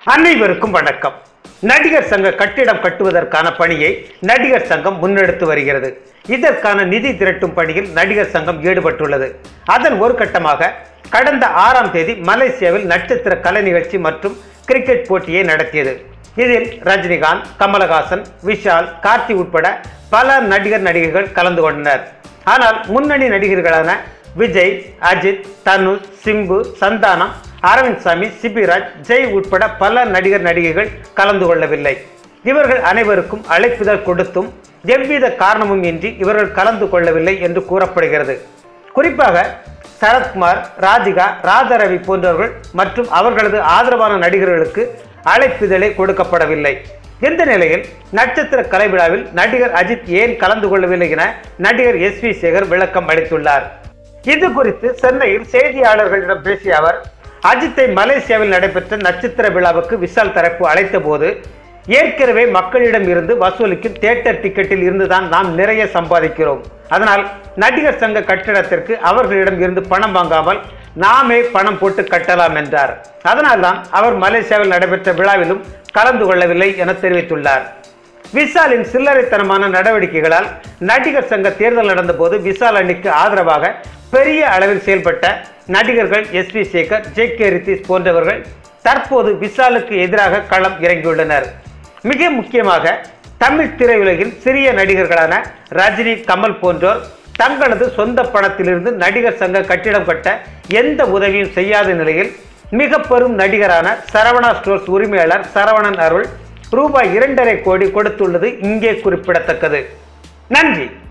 அனைவருக்கும் வணக்கம் நடிகர் சங்க கட்டிடம் கட்டுவதற்கான பணியை நடிகர் சங்கம் முன்னெடுத்து வருகிறது இதற்கான நிதி திரட்டும் பணியில் நடிகர் சங்கம் ஈடுபட்டுள்ளது அதன் ஒரு கட்டமாக கடந்த ஆறாம் தேதி மலேசியாவில் நட்சத்திர கலை நிகழ்ச்சி மற்றும் கிரிக்கெட் போட்டியை நடத்தியது இதில் ரஜினிகாந்த் கமலஹாசன் விஷால் கார்த்தி உட்பட பல நடிகர் நடிகைகள் கலந்து கொண்டனர் ஆனால் முன்னணி நடிகர்களான விஜய் அஜித் தனுஷ் சிம்பு சந்தானம் அரவிந்த் சாமி சிபிராஜ் ஜெய் உட்பட பல நடிகர் நடிகைகள் கலந்து கொள்ளவில்லை இவர்கள் அனைவருக்கும் அழைப்புதல் கொடுத்தும் எவ்வித காரணமும் இன்றி இவர்கள் கலந்து கொள்ளவில்லை என்று கூறப்படுகிறது குறிப்பாக சரத்குமார் ராதிகா ராதாரவி போன்றவர்கள் மற்றும் அவர்களது ஆதரவான நடிகர்களுக்கு அழைப்பிதழே கொடுக்கப்படவில்லை இந்த நிலையில் நட்சத்திர கலை விழாவில் நடிகர் அஜித் ஏன் கலந்து கொள்ளவில்லை என நடிகர் எஸ் வி சேகர் விளக்கம் அளித்துள்ளார் இது குறித்து சென்னையில் செய்தியாளர்களிடம் பேசிய அவர் அஜித்தை மலேசியாவில் நடைபெற்ற நட்சத்திர விழாவுக்கு விஷால் தரப்பு அழைத்த போது ஏற்கனவே மக்களிடம் இருந்து வசூலிக்கும் தியேட்டர் டிக்கெட்டில் இருந்துதான் நாம் நிறைய சம்பாதிக்கிறோம் அதனால் நடிகர் சங்க கட்டிடத்திற்கு அவர்களிடம் இருந்து பணம் வாங்காமல் நாமே பணம் போட்டு கட்டலாம் என்றார் அதனால்தான் அவர் மலேசியாவில் நடைபெற்ற விழாவிலும் கலந்து கொள்ளவில்லை என தெரிவித்துள்ளார் விஷாலின் சில்லறைத்தனமான நடவடிக்கைகளால் நடிகர் சங்க தேர்தல் நடந்தபோது விஷால் அணிக்கு ஆதரவாக பெரிய அளவில் செயல்பட்ட நடிகர்கள் S B Sekar J K Ritheesh போன்றவர்கள் தற்போது விஷாலுக்கு எதிராக களம் இறங்கியுள்ளனர் மிக முக்கியமாக தமிழ் திரையுலகின் சிறிய நடிகர்களான ரஜினி கமல் போன்றோர் தங்களது சொந்த பணத்திலிருந்து நடிகர் சங்க கட்டிடம் கட்ட எந்த உதவியும் செய்யாத நிலையில் மிக பெரும் நடிகரான சரவணா ஸ்டோர்ஸ் உரிமையாளர் சரவணன் அருள் ரூபாய் இரண்டரை கோடி கொடுத்துள்ளது இங்கே குறிப்பிடத்தக்கது நன்றி